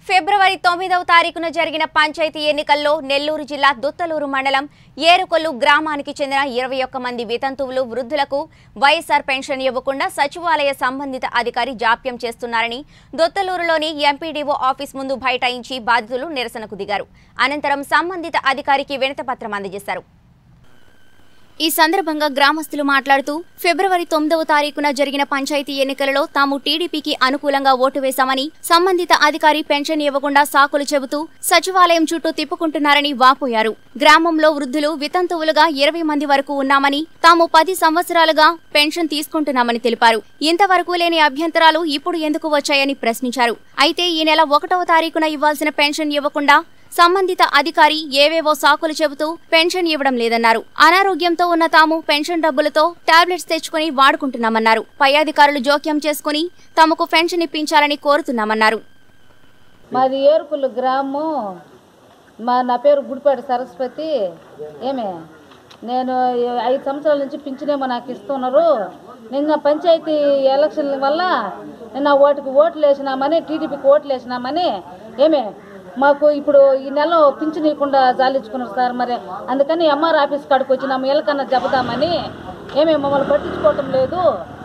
ఫిబ్రవరి తొమ్మిదవ తారీఖున జరిగిన పంచాయతీ ఎన్నికల్లో నెల్లూరు జిల్లా దుత్తలూరు మండలం ఏరుకొల్లు గ్రామానికి చెందిన ఇరవై ఒక్క మంది వితంతువులు వృద్ధులకు వైఎస్ఆర్ పెన్షన్ ఇవ్వకుండా సచివాలయ సంబంధిత అధికారి జాప్యం చేస్తున్నారని దొత్తలూరులోని ఎంపీడీఓ ఆఫీస్ ముందు బైఠాయించి బాధితులు నిరసనకు దిగారు అనంతరం సంబంధిత అధికారికి వినతిపత్రం అందజేశారు ఈ సందర్భంగా గ్రామస్తులు మాట్లాడుతూ ఫిబ్రవరి తొమ్మిదవ తారీఖున జరిగిన పంచాయతీ ఎన్నికలలో తాము టీడీపీకి అనుకూలంగా ఓటు వేశామని సంబంధిత అధికారి పెన్షన్ ఇవ్వకుండా సాకులు చెబుతూ సచివాలయం చుట్టూ తిప్పుకుంటున్నారని వాపోయారు గ్రామంలో వృద్ధులు వితంతువులుగా ఇరవై మంది వరకు ఉన్నామని తాము పది సంవత్సరాలుగా పెన్షన్ తీసుకుంటున్నామని తెలిపారు ఇంతవరకు లేని అభ్యంతరాలు ఇప్పుడు ఎందుకు వచ్చాయని ప్రశ్నించారు అయితే ఈ నెల ఒకటవ తారీఖున ఇవ్వాల్సిన పెన్షన్ ఇవ్వకుండా సంబంధిత అధికారి ఏవేవో సాకులు చెబుతూ పెన్షన్ ఇవ్వడం లేదన్నారు అనారోగ్యంతో ఉన్న తాము పెన్షన్ డబ్బులతో టాబ్లెట్స్ తెచ్చుకుని వాడుకుంటున్నామన్నారు పై అధికారులు జోక్యం చేసుకుని తమకు పెన్షన్ ఇప్పించాలని కోరుతున్నామన్నారు మాది ఏరుకులు గ్రామం మా నా పేరు గుడిపాటి సరస్వతి ఏమే నేను ఈ ఐదు సంవత్సరాల నుంచి పింఛనేమో నాకు ఇస్తున్నారు నిన్న పంచాయతీ ఎలక్షన్ల వల్ల నిన్న ఓటుకి ఓట్లు వేసినామని టీడీపీకి ఓట్లు వేసినామని ఏమే మాకు ఇప్పుడు ఈ నెల పింఛన్ ఇవ్వకుండా జాలించుకున్నారు సార్ మరి అందుకని ఎంఆర్ ఆఫీస్ కాడికి వచ్చినాము ఎలకన్నా చెబుదామని ఏమే మమ్మల్ని పట్టించుకోవటం లేదు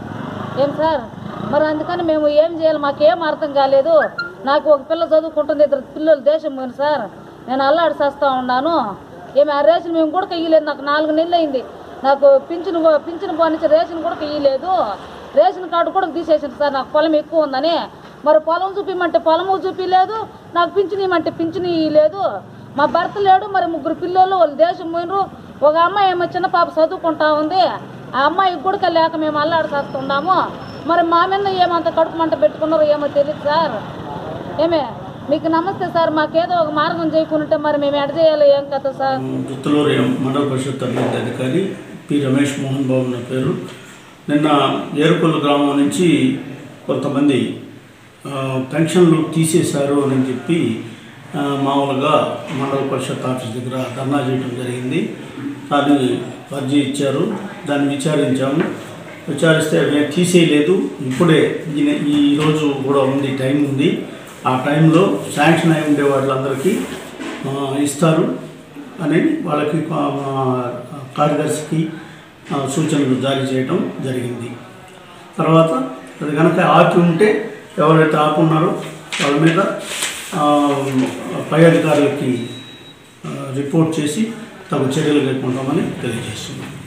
ఏం సార్ మరి అందుకని మేము ఏం చేయాలి మాకేం అర్థం కాలేదు నాకు ఒక పిల్ల చదువుకుంటుంది ఇద్దరు పిల్లలు దేశం పోయిన సార్ నేను అల్లాడి చేస్తూ ఉన్నాను ఏమి ఆ రేషన్ మేము కూడా ఇయ్యలేదు నాకు నాలుగు నెలలు అయింది నాకు పింఛన్ కూ- పింఛన్ పోనిచ్చి రేషన్ కూడా ఇయ్యలేదు రేషన్ కార్డు కూడా తీసేసింది సార్ నాకు పొలం ఎక్కువ ఉందని మరి పొలం చూపిమంటే పొలము చూపించలేదు నాకు పింఛన్ ఇవ్వమంటే పింఛన్ ఇవ్వలేదు మా భర్త లేడు మరి ముగ్గురు పిల్లలు వాళ్ళు దేశం పోయినరు ఒక అమ్మాయి ఏమో చిన్న పాప చదువుకుంటా ఉంది ఆ అమ్మాయి గుడక లేక మేము అల్లాడి చేస్తున్నాము మరి మా మీద ఏమంత కడుపు మంట పెట్టుకున్నారో ఏమో తెలియదు సార్ ఏమే మీకు నమస్తే సార్ మాకేదో ఒక మార్గం చేయకుంటే మరి మేము ఎడ చేయాలి ఏం కథ సార్ దుత్తలూరు ఎం- మండల పరిషత్ అభివృద్ధి అధికారి పి రమేష్ మోహన్ బాబు నా పేరు నిన్న ఏరుకొల్లు గ్రామం నుంచి కొంతమంది ఆ, పెన్షన్లు తీసేశారు అని చెప్పి ఆ, మామూలుగా మండల పరిషత్ ఆఫీస్ దగ్గర ధర్నా చేయడం జరిగింది దాన్ని అర్జీ ఇచ్చారు దాన్ని విచారించాము విచారిస్తే మేము తీసేయలేదు ఇప్పుడే ఈ నె- ఈ రోజు కూడా ఉంది టైం ఉంది ఆ టైంలో శాంక్షన్ అయి ఉండే వాళ్ళందరికీ ఆ, ఇస్తారు అని వాళ్ళకి ఆ, మా కార్యదర్శికి ఆ, సూచనలు జారీ చేయడం జరిగింది తర్వాత అది కనుక ఆపి ఉంటే ఎవరైతే ఆపున్నారో వాళ్ళ మీద ఆ, పై అధికారులకి ఆ, రిపోర్ట్ చేసి తగు చర్యలు కట్టుకుంటామని తెలియజేస్తున్నాం